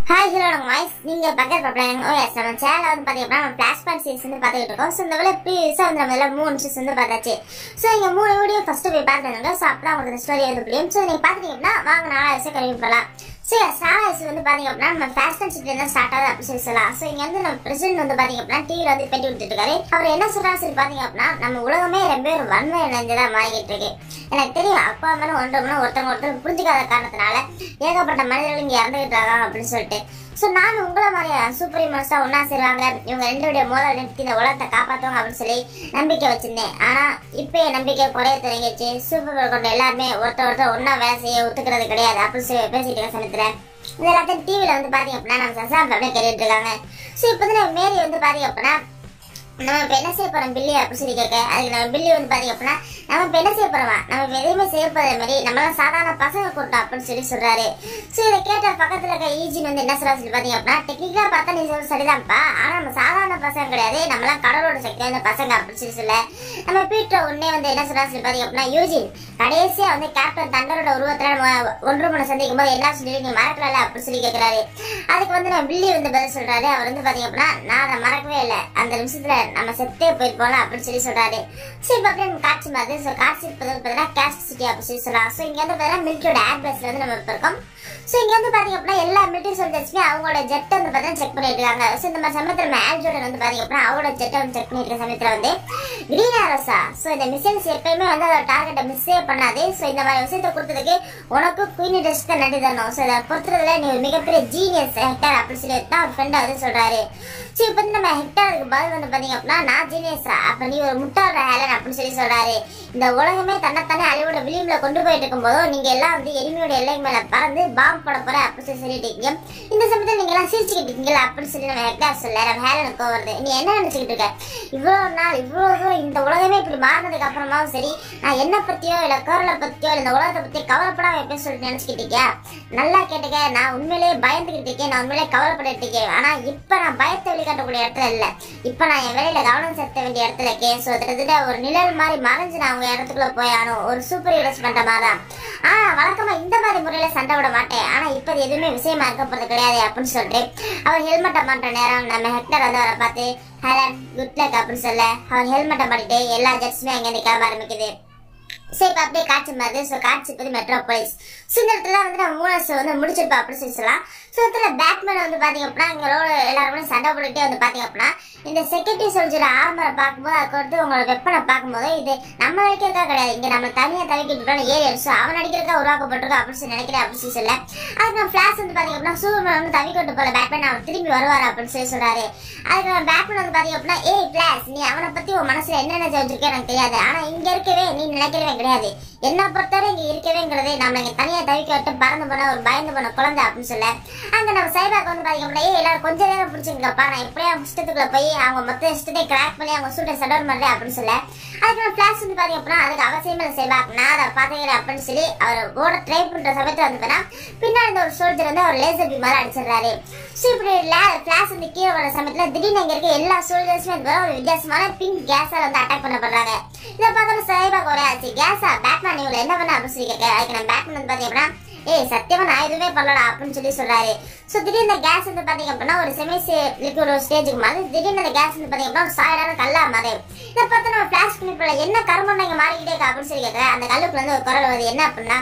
Hi hello voice நீங்க பக்கத்து பாப்பலாம் ஓ S நம்ம சேனல் வந்து பாத்தீங்கன்னா நம்ம ஃபிளாஷ் பாயிண்ட் சீரிஸ் வந்து பாத்துக்கிட்டு இருக்கோம் ஸோ இந்த வேலை ப்ரீவியஸா வந்து நம்ம எல்லாம் மூணு நிமிஷம் வந்து பார்த்தாச்சு ஸோ இங்க மூணு வீடியோ ஃபர்ஸ்ட் போய் பார்த்துருங்க ஸோ அப்பதான் உங்களுக்கு ஸ்டோரி வந்து புரியும் ஸோ நீங்க பாத்தீங்கன்னா வாங்க நாலு விஷயம் கழிவு போகலாம் ஸோ சாராஸ் வந்து பாத்தீங்க அப்படின்னா நம்ம ஃபேஷன் சிட்டி தான் ஸ்டார்ட் ஆகுது அப்படின்னு சொல்லி சொல்லலாம் ஸோ இங்க வந்து நம்ம பிரசிடென்ட் வந்து பாத்தீங்க அப்படின்னா டிவில வந்து பெட்டி விட்டுட்டு இருக்காரு அவர் என்ன சொல்றாரு சொல்லி பாத்தீங்க அப்படின்னா நம்ம உலகமே ரொம்ப ஒரு வன்மை இணைஞ்சதா மாறிக்கிட்டு இருக்கு எனக்கு தெரியும் அப்பா மேல ஒன்றரை மணி ஒருத்தவங்க ஒருத்தர் புரிஞ்சுக்காத காரணத்தினால ஏகப்பட்ட மனிதர்கள் இங்க இறந்துகிட்டு இருக்காங்க அப்படின்னு சொல்லிட்டு ஸோ நான் உங்களை மாதிரி சூப்பர் ஹியூமன்ஸா ஒன்னா சேருவாங்க இவங்க ரெண்டுடைய மோதல் நிறுத்தி இந்த உலகத்தை காப்பாற்றுவாங்க அப்படின்னு சொல்லி நம்பிக்கை வச்சிருந்தேன் ஆனா இப்போ என் நம்பிக்கை குறைய தொடங்கிடுச்சு சூப்பர் கொண்ட எல்லாருமே ஒருத்தர் ஒருத்தர் ஒன்னா வேலை செய்ய ஒத்துக்கிறது கிடையாது அப்படின்னு சொல்லி பேசிட்டு இருக்க சமயத்துல இது எல்லாத்தையும் டிவில வந்து பாத்தீங்க அப்படின்னா நம்ம சசாம் அப்படியே கேட்டுட்டு இருக்காங்க ஸோ இப்போ வந்து மேரி வந்து பாத்தீங்க அப்படின்னா நம்ம இப்ப என்ன செய்ய போறோம் பில்லி அப்படின்னு சொல்லி கேட்க அதுக்கு நம்ம பில்லி வந்து பாத்தீங்க அப்படின்னா நம்ம இப்ப என்ன செய்ய போறோமா நம்ம இப்ப எதுவுமே செய்ய போற மாதிரி நம்மளாம் சாதாரண பசங்க கூட்டம் அப்படின்னு சொல்லி சொல்றாரு சோ இதை கேட்ட பக்கத்துல இருக்க ஈஜின் வந்து என்ன சொல்றா சொல்லி பாத்தீங்க அப்படின்னா டெக்னிக்கலா பார்த்தா நீ சொல்றது சரிதான்ப்பா ஆனா நம்ம சாதாரண பசங்க கிடையாது நம்மளாம் கடவுளோட சக்தி வந்து பசங்க அப்படின்னு சொல்லி சொல்ல நம்ம பீட்டர் உடனே வந்து என்ன சொல்றா சொல்லி பாத்தீங்க அப்படின்னா யூஜின் கடைசியா வந்து கேப்டன் தண்டரோட உருவத்துல நம்ம ஒன்று மணி சந்திக்கும் போது என்ன சொல்லி நீ மறக்கல அப்படின்னு சொல்லி கேக்குறாரு அதுக்கு வந்து நம்ம பில்லி வந்து பதில் சொல்றாரு அவர் வந்து பாத்தீங்க அப்படின்னா நான் அதை மறக்கவே இல்லை அந்த நிமிஷத்துல நம்ம செத்தே போயிருப்போம்ல அப்படின்னு சொல்லி சொல்றாரு சரி இப்போ அப்படியே நம்ம காட்சி மாதிரி ஸோ காட்சி இப்போ பார்த்தீங்கன்னா கேஸ்ட் சிட்டி அப்படின்னு சொல்லி சொல்லலாம் ஸோ இங்க வந்து பார்த்தீங்கன்னா மிலிட்டரியோட ஏர் பேஸ்ல வந்து நம்ம இப்போ இருக்கோம் ஸோ இங்க வந்து பாத்தீங்க அப்படின்னா எல்லா மிலிட்டரி சோல்ஜர்ஸுமே அவங்களோட ஜெட் வந்து பார்த்தீங்கன்னா செக் பண்ணிட்டு இருக்காங்க ஸோ இந்த மாதிரி சமயத்தில் நம்ம ஏர் ஜோர்டன் வந்து பாத்தீங்க அப்படின்னா அவரோட ஜெட்டை வந்து செக் பண்ணிட்டு இருக்க சமயத்தில் வந்து கிரீன் ஆரோஸா ஸோ இந்த மிசைல்ஸ் எப்பயுமே வந்து அதோட டார்கெட்டை மிஸ்ஸே பண்ணாது ஸோ இந்த மாதிரி விஷயத்தை கொடுத்ததுக்கு உனக்கு குயின் டெஸ்ட் தான் நன்றி தரணும் ஸோ இதை பொறுத்ததுல நீ ஒரு மிகப்பெரிய ஜீனியஸ் ஹெக்டர் அப்படின்னு சொல்லி தான் அவர் ஃப்ரெண்ட் வந்து சொல்றாரு ஸோ இப்போ வந்து நம்ம ஹெக்டருக்கு பதில் வந்து பாத்தீங்க அப்படின்னா நான் ஜீனியஸா அப்ப நீ ஒரு முட்டாள் ஹேலன் அப்படின்னு சொல்லி சொல்றாரு இந்த உலகமே தன்னைத்தானே அழிவோட விளிம்புல கொண்டு போயிட்டு இருக்கும்போது நீங்க எல்லாம் வந்து எளிமையோட எல்லை மேல பறந்து பாம்பு போட போற அப்படின்னு சொல்லி சொல்லிட்டீங்க இந்த சமயத்தில் நீங்க எல்லாம் சிரிச்சுக்கிட்டு இருக்கீங்களா அப்படின்னு சொல்லி நம்ம ஹெக்டார் சொல்ல நம்ம ஹேலனுக்கு வருது நீ என்ன நினைச்சுக்கிட்டு இருக்க இவ்வளவு நாள் இவ்வளவு தூரம் இந்த உலகமே இப்படி மாறினதுக்கு அப்புறமாவும் சரி நான் என்ன பத்தியோ இல்ல கருளை பத்தியோ இல்ல இந்த உலகத்தை பத்தி கவலைப்படாம எப்பயும் சொல்லிட்டு நினைச்சுக்கிட்டு இருக்கியா நல்லா கேட்டுக்க நான் உண்மையிலேயே பயந்துகிட்டு இருக்கேன் நான் உண்மையிலேயே கவலைப்பட்டு இருக்கேன் ஆனா இப்ப நான் பயத்தை வெளிக்காட்டக்கூடிய இடத்துல இல்ல இப்ப நான் என் வேலையில கவனம் செலுத்த வேண்டிய இடத்துல இருக்கேன் ஸோ கிட்டத்தட்ட ஒரு நிழல் மாதிரி மறைஞ்சு நான் உங்க இடத்துக்குள்ள போயானோ ஒரு சூப்பர் ஹீரோஸ் பண்ற மாதிரி தான் ஆனா வழக்கமா இந்த மாதிரி முறையில சண்டை விட மாட்டேன் ஆனா இப்ப இது எதுவுமே விஷயமா இருக்க போறது கிடையாது அப்படின்னு சொல்லிட்டு அவர் ஹெல்மெட்டை மாட்ட நேரம் நம்ம ஹெக்டர் வந்து அவரை பார்த்து ஹேலன் குட் லக் அப்படின்னு சொல்ல அவர் ஹெல்மெட்டை மாட்டிட்டு எல்லா ஜெட்ஸுமே அங்க இருந்து கிளம்ப ஆரம்பிக்குது சரி இப்போ அப்படியே காட்சி மாதிரி ஸோ காட்சி பத்தி மெட்ரோபாலிஸ் ஸோ இந்த இடத்துல வந்து நம்ம மூணு ஷோ வந்து முடிச்சிருப்போம் அப்படின்னு சொல்லி சொல்லலாம் ஸோ இடத்துல பேட்மேன் வந்து பாத்தீங்க அப்படின்னா இங்க ரோடு எல்லாருமே சண்டை போட்டுட்டே வந்து பாத்தீங்க அப்படின்னா இந்த செக்யூரிட்டி சொல்ஜர் ஆர்மரை பார்க்கும்போது அதுக்கு வந்து உங்களோட வெப்பனை பார்க்கும்போது இது நம்ம நடிக்கிறதா கிடையாது இங்க நம்ம தனியா தவிக்கிட்டு ஏரியல் ஸோ அவன் நடிக்கிறதா உருவாக்கப்பட்டிருக்கோம் அப்படின்னு சொல்லி நினைக்கிறேன் அப்படின்னு சொல்லி சொல்ல அதுக்கு நம்ம ஃபிளாஷ் வந்து பாத்தீங்க அப்படின்னா சூப்பர்மேன் வந்து தவிக்கட்டு போல பேட்மேன் அவர் திரும்பி வருவார் அப்படின்னு சொல்லி சொல்றாரு அதுக்கு நம்ம பேட்மேன் வந்து பாத்தீங்க அப்படின்னா ஏய் ஃபிளாஷ் நீ அவனை பத்தி உன் மனசுல என்ன நினைச்சு வச்சிருக்கே எனக்கு தெரியாது ஆனா இங்க இருக்கவே நீ நினைக்கிறவே கிடையாது என்ன பொறுத்தவரை இங்க இருக்கவேங்கிறது நம்ம இங்க தனியா தவிக்க விட்டு பறந்து போன ஒரு பயந்து போன குழந்தை அப்படின்னு சொல்ல அங்க நம்ம சைபாக் வந்து பாத்தீங்க அப்படின்னா ஏய் எல்லாரும் கொஞ்ச நேரம் பிடிச்சிருக்கப்பா நான் எப்படியும் அவங்க இஷ்டத்துக்குள்ள போய் அவங்க மொத்த இஷ்டத்தை கிராக் பண்ணி அவங்க சூட்டை சடர் பண்ணுறேன் அப்படின்னு சொல்ல அதுக்கு நம்ம ஃபிளாஷ் வந்து பாத்தீங்க அப்படின்னா அதுக்கு அவசியமே இல்லை சைபாக் நான் அதை பாத்துக்கிறேன் அப்படின்னு சொல்லி அவர் ஓட ட்ரை பண்ற சமயத்துல வந்து பார்த்தா பின்னாடி இந்த ஒரு சோல்ஜர் வந்து அவர் லேசர் பி மாதிரி அடிச்சிடுறாரு ஸோ இப்படி ஃபிளாஷ் வந்து கீழே வர சமயத்துல திடீர்னு இங்க இருக்க எல்லா சோல்ஜர்ஸுமே வந்து ஒரு வித்தியாசமான பிங்க் கேஸால் வந்து அட்டாக் பண்ணப்படுறாங்க இதை பார்த்தோம் சைபாக் ஒரே ஆச்சு கேஸா பேட்மேன் இவங்களை என்ன பண்ண அப்படின்னு சொல்லி கேட்க அதுக்கு நம்ம பேட்மேன் வந்து பாத்தீங்க அப்படின்னா ஏய் சத்தியமா நான் எதுவுமே பண்ணல அப்படின்னு சொல்லி சொல்றாரு சோ திடீர்னு இந்த கேஸ் வந்து பாத்தீங்க அப்படின்னா ஒரு செமி லிக்விட் ஒரு ஸ்டேஜுக்கு மாதிரி திடீர்னு அந்த கேஸ் வந்து பாத்தீங்க அப்படின்னா ஒரு சாயடான கல்லா மாதிரி இதை பார்த்து நம்ம ஃபிளாஷ் பண்ணி என்ன கருமம் இங்க மாறிக்கிட்டே இருக்கா அப்படின்னு சொல்லி கேட்கறேன் அந்த கல்லுக்குள்ள இருந்து ஒரு குரல் வருது என்ன அப்படின்னா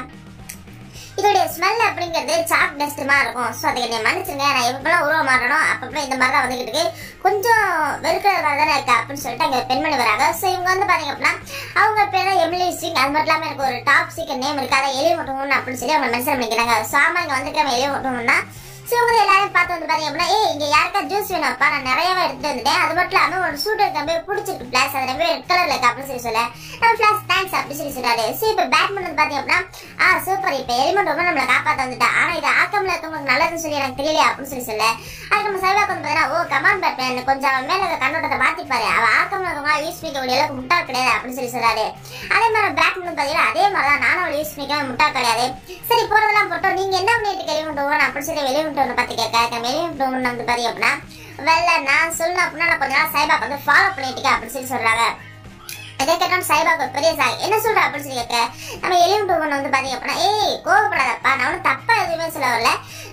இதோடைய ஸ்மெல் அப்படிங்கிறது சாக் டஸ்ட் மாதிரி இருக்கும் ஸோ அதுக்கு நீ மன்னிச்சுங்க நான் எப்பெல்லாம் உருவ மாறணும் அப்பப்போ இந்த மாதிரி தான் வந்துகிட்டு இருக்கு கொஞ்சம் வெறுக்கிற மாதிரி தானே இருக்கு அப்படின்னு சொல்லிட்டு அங்கே பெண்மணி வராங்க ஸோ இவங்க வந்து பாத்தீங்க அப்படின்னா அவங்க பேர் தான் எமிலி சிங் அது மட்டும் இல்லாமல் எனக்கு ஒரு டாப் சீக்கிரம் நேம் இருக்கு அதை எலி மட்டும் அப்படின்னு சொல்லி அவங்க மென்ஷன் பண்ணிக்கிறாங்க ஸோ ஆமா இங்கே வந்துட்டு எலி மட்டும்னா ஸோ இவங்க எல்லாரும் பார்த்து வந்து பாத்தீங்க அப்படின்னா ஏய் இங்க யாருக்கா ஜூஸ் வேணும்ப்பா நான் நிறையவே எடுத்துட்டு வந்துட்டேன் அது மட்டும் இல்லாம ஒரு சூட் இருக்க போய் பிடிச்சிருக்கு பிளாஸ் அது ரொம்ப ரெட் கலர்ல இருக்கு அப்படின்னு சொல்லி சொல்ல நம்ம ஃபிளாஸ் தேங்க்ஸ் அப்படி சொல்லி சொல்றாரு சோ இப்போ பேட்மேன் வந்து பாத்தீங்க அப்படின்னா ஆ சூப்பர் இப்போ எலிமெண்ட் ரொம்ப நம்மளை காப்பாத்த வந்துட்டா ஆனா இது ஆக்கம்ல இருக்கவங்களுக்கு நல்லதுன்னு சொல்லி எனக்கு தெரியல அப்படின்னு சொல்லி சொல்ல அதுக்கு நம்ம சைவாக் வந்து பாத்தீங்கன்னா ஓ கமான் பேட்மேன் கொஞ்சம் அவன் மேல இருக்க கண்ணோட்டத்தை மாத்திப்பாரு அவ ஆக்கம்ல இருக்கவங்க யூஸ் பண்ணிக்க வேண்டிய அளவுக்கு முட்டா கிடையாது அப்படின்னு சொல்லி சொல்றாரு அதே மாதிரி பேட்மேன் வந்து பாத்தீங்கன்னா அதே மாதிரி தான் நானும் அவளை யூஸ் பண்ணிக்க முட்டா கிடையாது சரி போறதெல்லாம் போட்டோம் நீங்க என்ன பண்ணிட்டு வெளியிட்டு போகணும் அப்படின்னு சொல்லி வெளியிட்டு ஒன்று பார்த்து கேட்க வெளியிட்டு ஒன்று வந்து பாத்தீங்க அப்படின்னா வெள்ள நான் சொல்லணும் அப்படின்னா நான் கொஞ்ச நாள் சைபாக் வந்து ஃபாலோ பண்ணிட்டு அப்படின்னு சொல்லி சொல்றாங்க இதை கேட்டாலும் சைபாக் ஒரு பெரிய சாய் என்ன சொல்ற அப்படின்னு சொல்லி கேட்க நம்ம எலியும் டூமன் வந்து பாத்தீங்க அப்படின்னா ஏய் கோவப்படாதப்பா நான் ஒன்றும் தப்பா எதுவுமே சொல்ல வரல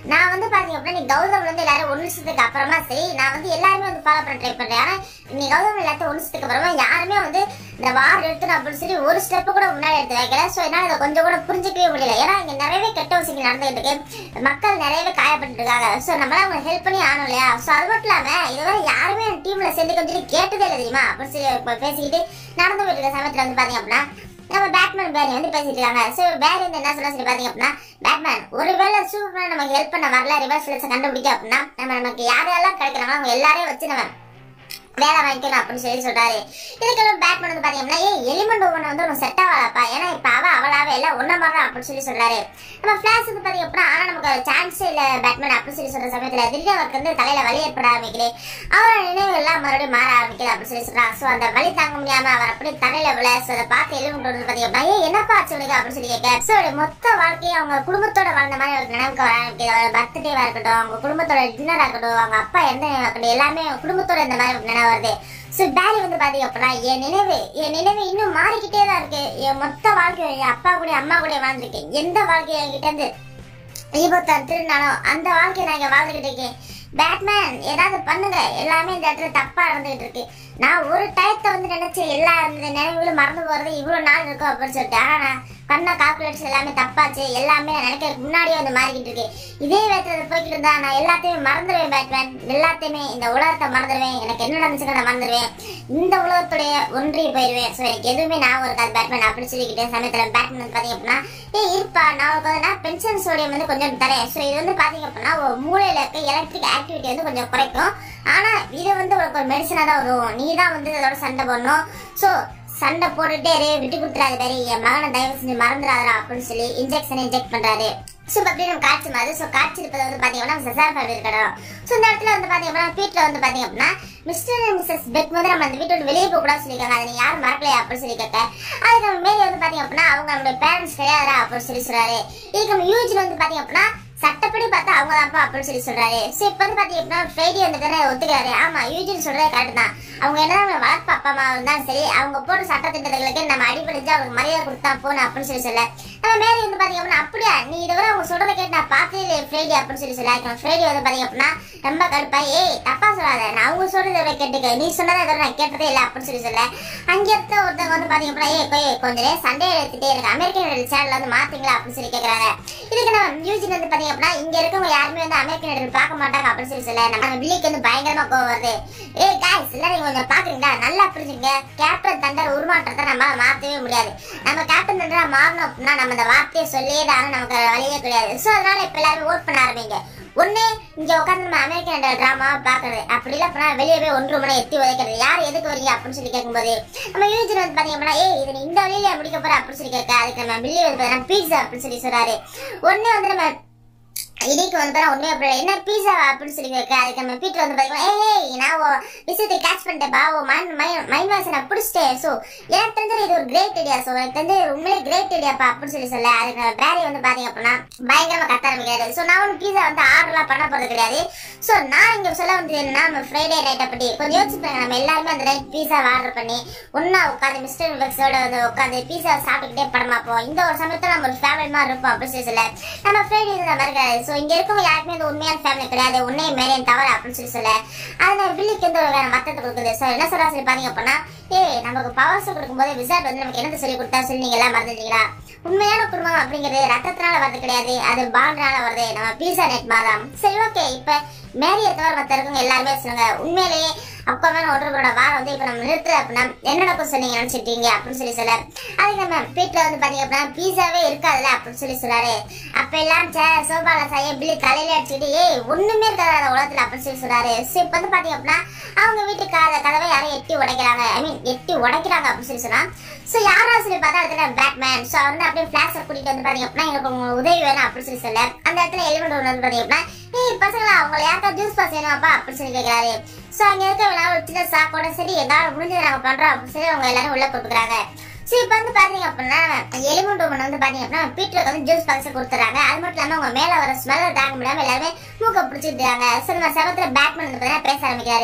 நான் வந்து பாத்தீங்க அப்படின்னா நீ கௌதம் வந்து எல்லாரும் ஒரு நிமிஷத்துக்கு அப்புறமா சரி நான் வந்து எல்லாருமே வந்து ஃபாலோ பண்ண ட்ரை பண்றேன் ஆனா நீ கௌதம் எல்லாத்தையும் ஒரு நிமிஷத்துக்கு அப்புறமா யாருமே வந்து இந்த வார் எடுத்து அப்படின்னு சொல்லி ஒரு ஸ்டெப் கூட முன்னாடி எடுத்து வைக்கல ஸோ என்னால் இதை கொஞ்சம் கூட புரிஞ்சிக்கவே முடியல ஏன்னா இங்க நிறையவே கெட்ட விஷயங்கள் நடந்துகிட்டு இருக்கு மக்கள் நிறையவே காயப்பட்டு இருக்காங்க ஸோ நம்மளால அவங்க ஹெல்ப் பண்ணி ஆகணும் இல்லையா ஸோ அது மட்டும் இல்லாம இதுவரை யாருமே டீம்ல சேர்ந்து கொஞ்சம் கேட்டதே இல்லை தெரியுமா அப்படின்னு சொல்லி இப்ப பேசிக்கிட்டு நடந்து போயிட்டு இருக்க சமயத்துல வந்து பாத்தீங்க அப்படின்னா நம்ம பேட்மேன் பேரி வந்து பேசிட்டு இருக்காங்க ஸோ பேரி வந்து என்ன சொல்ல சொல்லி பாத்தீங்க அப்படின்னா பேட்மேன் ஒருவேளை சூப்பர்மேன் நமக்கு ஹெல்ப் பண்ண வரல ரிவர்ஸ் கண்டுபிடிக்க அப்படின்னா நம்ம நமக்கு யாரெல்லாம் கிடைக்கிறாங்களோ அவங்க எல்லாரையும் வச்சு நம்ம வேலை வாங்கிக்கணும் அப்படின்னு சொல்லி சொல்றாரு இதுக்கு பேட்மேன் வந்து பாத்தீங்கன்னா ஏ எலிமெண்ட் ஒவ்வொன்று வந்து உனக்கு செட் ஆகலப்பா ஏன்னா இப்ப அவ அவளாவே எல்லாம் ஒன்ன மாதிரி தான் அப்படின்னு சொல்லி சொல்றாரு நம்ம பிளாஸ் வந்து பாத்தீங்க அப்படின்னா ஆனா நமக்கு சான்ஸே இல்ல பேட்மேன் அப்படின்னு சொல்லி சொல்ற சமயத்துல திடீர்னு அவருக்கு வந்து தலையில வலி ஏற்பட ஆரம்பிக்குது அவரோட நினைவு எல்லாம் மறுபடியும் மாற ஆரம்பிக்குது அப்படின்னு சொல்லி சொல்றாங்க சோ அந்த வலி தாங்க முடியாம அவர் அப்படியே தலையில விழ சோ அதை பார்த்து எலிமெண்ட் வந்து பாத்தீங்கன்னா ஏ என்னப்பா ஆச்சு உனக்கு அப்படின்னு சொல்லி கேட்க சோ மொத்த வாழ்க்கையை அவங்க குடும்பத்தோட வாழ்ந்த மாதிரி அவருக்கு நினைவுக்கு வர ஆரம்பிக்குது அவர் பர்த்டேவா இருக்கட்டும் அவங்க குடும்பத்தோட டின்னரா இருக்கட்டும் அவங்க அப்பா எந்த இருக்கட்டும் எல்லாமே குடும்பத்தோட இந்த மாதிரி நினைவு வருது ஸோ பேரி வந்து பாத்தீங்க அப்படின்னா என் நினைவு என் நினைவு இன்னும் மாறிக்கிட்டே தான் இருக்கு என் மொத்த வாழ்க்கை என் அப்பா கூட அம்மா கூட வாழ்ந்துருக்கேன் எந்த வாழ்க்கை என்கிட்ட இருந்து ஈபத்தான் திருநாளும் அந்த வாழ்க்கையை நான் இங்க வாழ்ந்துகிட்டு இருக்கேன் பேட்மேன் ஏதாவது பண்ணுங்க எல்லாமே இந்த இடத்துல தப்பா நடந்துகிட்டு இருக்கு நான் ஒரு டயத்தை வந்து நினைச்சு எல்லா இந்த நினைவுகளும் மறந்து போறது இவ்வளவு நாள் இருக்கும் அப்படின்னு சொல்லிட்டு ஆனா நான் பண்ண கால்குலேஷன் எல்லாமே தப்பாச்சு எல்லாமே நான் நினைக்கிறதுக்கு முன்னாடியே வந்து மாறிக்கிட்டு இருக்கு இதே வேகத்துல போய்கிட்டு இருந்தா நான் எல்லாத்தையுமே மறந்துடுவேன் பேட்மேன் எல்லாத்தையுமே இந்த உலகத்தை மறந்துடுவேன் எனக்கு என்ன நடந்துச்சுன்னு நான் மறந்துடுவேன் இந்த உலகத்துடைய ஒன்றி போயிடுவேன் ஸோ எனக்கு எதுவுமே நான் இருக்காது பேட்மேன் அப்படின்னு சொல்லிக்கிட்டே சமயத்துல பேட்மேன் வந்து பாத்தீங்க அப்படின்னா ஏய் இருப்பா நான் உனக்கு வந்து நான் பென்ஷன் சோடியம் வந்து கொஞ்சம் தரேன் ஸோ இது வந்து பாத்தீங்க அப்படின்னா ஒரு மூளையில இருக்க எலக்ட்ரிக் ஆக்டிவிட்டி வந்து கொஞ்சம் குறைக்கும் ஆனா இது வந்து உனக்கு ஒரு மெடிசனா தான் உதவும் நீ தான் வந்து இதோட சண்டை போடணும் ஸோ சண்டை போட்டுட்டே இரு விட்டு கொடுத்துறாது பேரு என் மகனை தயவு செஞ்சு மறந்துடாதா அப்படின்னு சொல்லி இன்ஜெக்ஷன் இன்ஜெக்ட் பண்றாரு ஸோ அப்படி நம்ம காட்சி மாதிரி ஸோ காட்சி இருப்பது வந்து பாத்தீங்கன்னா செசார் ஃபேமிலி இருக்கணும் ஸோ இந்த இடத்துல வந்து பாத்தீங்க அப்படின்னா வீட்டில் வந்து பாத்தீங்க அப்படின்னா மிஸ்டர் அண்ட் மிஸ்ஸஸ் பெட் வந்து நம்ம அந்த வீட்டை விட்டு வெளியே போக கூடாது சொல்லியிருக்காங்க அதை நீ யாரும் மறக்கலையா அப்படின்னு சொல்லி கேட்க அதுக்கு நம்ம மேரி வந்து பாத்தீங்க அப்படின்னா அவங்க நம்மளுடைய பேரண்ட்ஸ் கிடையாதா அப்படின்னு சொல்லி சொல்றாரு இதுக்கு நம்ம யூஜில் வந்து பாத்தீங்க அப்படின்னா சட்டப்படி பார்த்தா அவங்க தான்ப்பா அப்படின்னு சொல்லி சொல்றாரு சோ இப்ப வந்து பாத்தீங்க அப்படின்னா ஃப்ரைடே வந்து தானே ஒத்துக்கிறாரு ஆமா யூஜின் சொல்றது கரெக்ட் தான் அவங்க என்னதான் அவங்க வளர்ப்பு அப்பா அம்மா இருந்தாலும் சரி அவங்க போட்ட சட்டத்திட்டங்களுக்கு நம்ம அடிபடிஞ்சு அவங்களுக்கு மரியாதை கொடுத்தா போகணும் அப்படின்னு சொல்லி சொல்ல நம்ம மேரி வந்து பாத்தீங்க அப்படின்னா அப்படியா நீ இதுவரை அவங்க சொல்றதை கேட்டு நான் பார்த்தே இல்லை ஃப்ரைடே அப்படின்னு சொல்லி சொல்ல ஃப்ரைடே வந்து பாத்தீங்க அப்படின்னா ரொம்ப கடுப்பா ஏய் தப்பா சொல்லாத நான் அவங்க சொல்றதை இவரை கேட்டுக்க நீ சொன்னதை இதோட நான் கேட்டதே இல்லை அப்படின்னு சொல்லி சொல்ல அங்க இருக்க ஒருத்தவங்க வந்து பாத்தீங்க அப்படின்னா ஏய் கொய் கொஞ்ச நேரம் சண்டே எடுத்துட்டே இருக்கு அமெரிக்கன் சேனல்ல வந்து மாத்தீங்களா அப்படின்னு சொல்லி கேக்குறாங்க இதுக்கு நம்ம யூஜின் வந்து பாத்தீங்க அப்படின்னா இங்க இருக்கவங்க யாருமே வந்து அமெரிக்கன் ஐடல் பார்க்க மாட்டாங்க அப்படின்னு சொல்லி சொல்ல நம்ம வில்லிக்கு வந்து பயங்கரமா கோவம் வருது ஏய் காய்ஸ் எல்லாரும் நீங்க கொஞ்சம் பாக்குறீங்களா நல்லா புரிஞ்சுங்க கேப்டன் தண்டர் உருமாற்றத்தை நம்மளால மாத்தவே முடியாது நம்ம கேப்டன் தண்டரா மாறணும் அப்படின்னா நம்ம அந்த வார்த்தையை சொல்லியே தான் நமக்கு வேற வழியே கிடையாது சோ அதனால இப்ப எல்லாரும் ஓட் பண்ண ஆரம்பிங்க ஒண்ணு இங்க உட்காந்து நம்ம அமெரிக்கன் ஐடல் டிராமா பாக்குறது அப்படி இல்ல அப்படின்னா வெளியே போய் ஒன்று மணி எத்தி உதைக்கிறது யார் எதுக்கு வரீங்க அப்படின்னு சொல்லி கேட்கும்போது நம்ம யூஜின் வந்து பாத்தீங்க அப்படின்னா ஏய் இது நீ இந்த வழியில முடிக்க போற அப்படின்னு சொல்லி கேட்க அதுக்கு நம்ம பில்லி வந்து பாத்தீங்கன்னா பீட்சா அப்படின்னு சொல்லி சொல்றாரு ஒண்ணு வந்து நம்ம இடிக்கு வந்து பாத்தா உண்மையா அப்படி என்ன பீஸா அப்படின்னு சொல்லி கேட்க அதுக்கு நம்ம பீட்டர் வந்து பாத்தீங்கன்னா ஏய் நான் ஓ விஷயத்தை கேட்ச் பண்ணிட்டேன் பா ஓ மைண்ட் மைண்ட் வாய்ஸ் நான் பிடிச்சிட்டேன் ஸோ எனக்கு தெரிஞ்சது இது ஒரு கிரேட் ஐடியா ஸோ எனக்கு தெரிஞ்சது இது உண்மையிலே கிரேட் ஐடியாப்பா அப்படின்னு சொல்லி சொல்ல அதுக்கு நம்ம பேரி வந்து பாத்தீங்க அப்படின்னா பயங்கரமா கத்த ஆரம்பிக்கிறாரு ஸோ நான் ஒன்றும் பீஸா வந்து ஆர்டர்லாம் பண்ண போறது கிடையாது ஸோ நான் இங்க சொல்ல வந்து என்னன்னா நம்ம ஃப்ரைடே நைட்டை பத்தி கொஞ்சம் யோசிச்சு பாருங்க நம்ம எல்லாருமே அந்த நைட் பீஸா ஆர்டர் பண்ணி ஒன்னா உட்காந்து மிஸ்டர் விவக்ஸோட வந்து உட்காந்து பீஸா சாப்பிட்டுக்கிட்டே படமா போவோம் இந்த ஒரு சமயத்துல நம்ம ஒரு ஃபேமிலி மாதிரி இருப்போம் அப்படின்னு சொல்லி சொல்ல நம்ம ஃப்ரைடே இந்த மாதிரி இருக்காது ஸோ இங்க இருக்கவங்க யாருக்குமே இந்த உண்மையான ஃபேமிலி கிடையாது உன்னை மேலேயும் தவறு அப்படின்னு சொல்லி சொல்ல அது வில்லிக்கு எந்த ஒரு வேற மத்தத்தை கொடுக்குது ஸோ என்ன சொல்றா சொல்லி பாத்தீங்க அப்படின்னா ஏய் நமக்கு பவர்ஸ் கொடுக்கும்போது விசாட் வந்து நமக்கு என்னது சொல்லி கொடுத்தா சொல்லி நீங்க எல்லாம் மறந்துட்டீங்களா உண்மையான குடும்பம் அப்படிங்கிறது ரத்தத்தினால வருது கிடையாது அது பாண்டால வருது நம்ம பீஸா நெட் மாதம் சரி ஓகே இப்ப மேரிய தவிர மத்த இருக்கவங்க எல்லாருமே சொல்லுங்க உண்மையிலேயே அப்பாவே ஒன்றரோட வாரம் வந்து இப்ப நம்ம நிறுத்துற அப்படின்னா என்ன நடக்கும் சொன்னீங்க நினைச்சிட்டீங்க அப்படின்னு சொல்லி சொல்ல அதுக்கு நம்ம வீட்டுல வந்து பாத்தீங்க அப்படின்னா பீஸாவே இருக்காதுல்ல அப்படின்னு சொல்லி சொல்றாரு அப்ப எல்லாம் சேர் சோபால சாய பில்லி தலையில அடிச்சுட்டு ஏய் ஒண்ணுமே இருக்காது அந்த உலகத்துல அப்படின்னு சொல்லி சொல்றாரு சோ இப்ப வந்து பாத்தீங்க அப்படின்னா அவங்க வீட்டுக்கு கத- கதவை யாரும் எட்டி உடைக்கிறாங்க ஐ மீன் எட்டி உடைக்கிறாங்க அப்படின்னு சொல்லி சொன்னா சோ யாரா சொல்லி பார்த்தா அதுல பேட்மேன் சோ வந்து அப்படியே பிளாஷ கூட்டிட்டு வந்து பாத்தீங்க அப்படின்னா எங்களுக்கு உங்க உதவி வேணும் அப்படின்னு சொல்லி சொல்ல அந்த இடத்துல எலிமெண்ட் ஒன்று வந்து பாத்தீங்க அப்படின்னா ஏய் பசங்களா அவங்க யாருக்கா ஜூஸ் பாஸ் வேணுமாப்பா அப்படின்னு சொல்லி கேட்கிறாரு சோ அங்க இருக்க எல்லாரும் ஒரு சின்ன சாக்கோட சரி எதாவது முடிஞ்சது நாங்க பண்றோம் அப்படின்னு சொல்லி அவங்க எல்லாரும் உள்ள கொடுக்குறாங்க சோ இப்ப வந்து பாத்தீங்க அப்படின்னா எலிமெண்ட் ஒன்று வந்து பாத்தீங்க அப்படின்னா பீட்டருக்கு வந்து ஜூஸ் பாக்ஸ் கொடுத்துறாங்க அது மட்டும் இல்லாம அவங்க மேல வர ஸ்மெல்ல தாங்க முடியாம எல்லாருமே மூக்க பிடிச்சிட்டு இருக்காங்க சோ நம்ம செவத்துல பேட்மேன் வந்து பாத்தீங்கன்னா பேச ஆரம்பிக்கிறாரு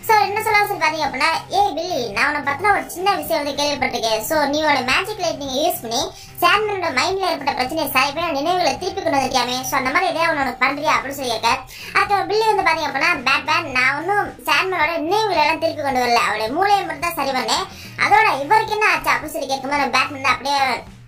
சோ என்ன சொல்ல சொல்லி பாத்தீங்க அப்படின்னா ஏய் பில்லி நான் உன்னை பத்தின ஒரு சின்ன விஷயம் வந்து கேள்விப்பட்டிருக்கேன் சோ நீ உன்னோட மேஜிக் லைட் நீங்க யூஸ் பண்ணி சாண்ட்மேனோட மைண்ட்ல ஏற்பட்ட பிரச்சனையை சரி பண்ணி நினைவுகளை திருப்பி கொண்டு வந்திருக்காமே சோ அந்த மாதிரி எதையா உனக்கு பண்றியா அப்படின்னு சொல்லி கேட்க அதுக்கு பில்லி வந்து பாத்தீங்க அப்படின்னா பேட் பேட் நான் ஒன்னும் சாண்ட்மேனோட நினைவுகளை எல்லாம் திருப்பி கொண்டு வரல அவருடைய மூளையை மட்டும் தான் சரி பண்ணேன் அதோட இவருக்கு என்ன ஆச்சு அப்படின்னு சொல்லி கேட்கும்போது பேட்மேன் அப்படியே